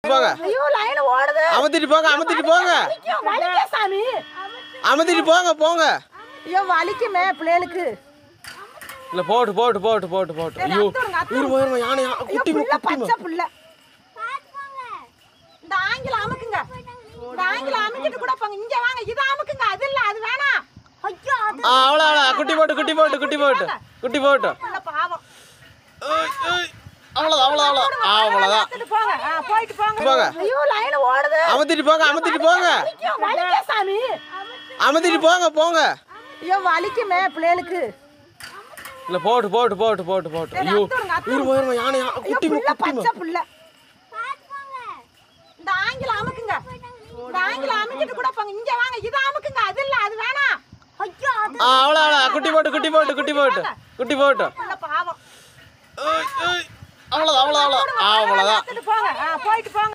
போங்க ஐயோ லைன் ஓடுது அமுத்திட்டு போங்க அமுத்திட்டு போங்க வலிக்கும், வலிக்கும் சாமி அமுத்திட்டு போங்க போங்க ஐயோ வலிக்குமே பிள்ளைகளுக்கு இல்ல போட்டு போட்டு போட்டு போட்டு போட்டு ஐயோ அத்துடுங்க, அத்துடுங்க. இருமா இருமா யானை யா- ஐயோ குட்டி புள்ள குட்டி பச்சை புள்ள இந்த ஆங்கில அமுக்குங்க இந்த ஆங்கில அமுக்கிட்டு கூட போங்க இங்க வாங்க இது அமுக்குங்க அது இல்ல அது வேணாம் ஐயோ அது ஆ அவ்வளோ அவ்வளோ குட்டி போட்டு குட்டி போட்டு குட்டி போட்டு குட்டி போட்டு புள்ள பாவம் ஏய், ஏய். அவ்வளோதான் அவ்வளோ அவ்வளோ அவ்வளோதான் பார்த்துட்டு போங்க ஆ, போயிட்டு போங்க போங்க. ஐயோ லைன் ஓடுது அமுத்திட்டு போங்க அமுத்திட்டு போங்க வலிக்கும், வலிக்கும் சாமி அமுத்திட்டு போங்க போங்க ஐயோ வலிக்குமே பிள்ளைகளுக்கு இல்ல போட்டு போட்டு போட்டு போட்டு போட்டு ஐயோ அத்துடுங்க, அத்துடுங்க. இருமா இருமா யானை யா- ஐயோ குட்டி புள்ள குட்டி பச்சை புள்ள இந்த ஆங்கில அமுக்குங்க இந்த ஆங்கில அமுக்கிட்டு கூட போங்க இங்க வாங்க இது அமுக்குங்க அது இல்ல அது வேணாம் ஐயோ அது ஆ அவ்வளோ அவ்வளோ குட்டி போட்டு குட்டி போட்டு குட்டி போட்டு குட்டி போட்டு புள்ள பாவம் ஏய், ஏய். அவ்வளோதான் அவ்வளோ அவ்வளோ அவ்வளோதான் பார்த்துட்டு போங்க ஆ, போயிட்டு போங்க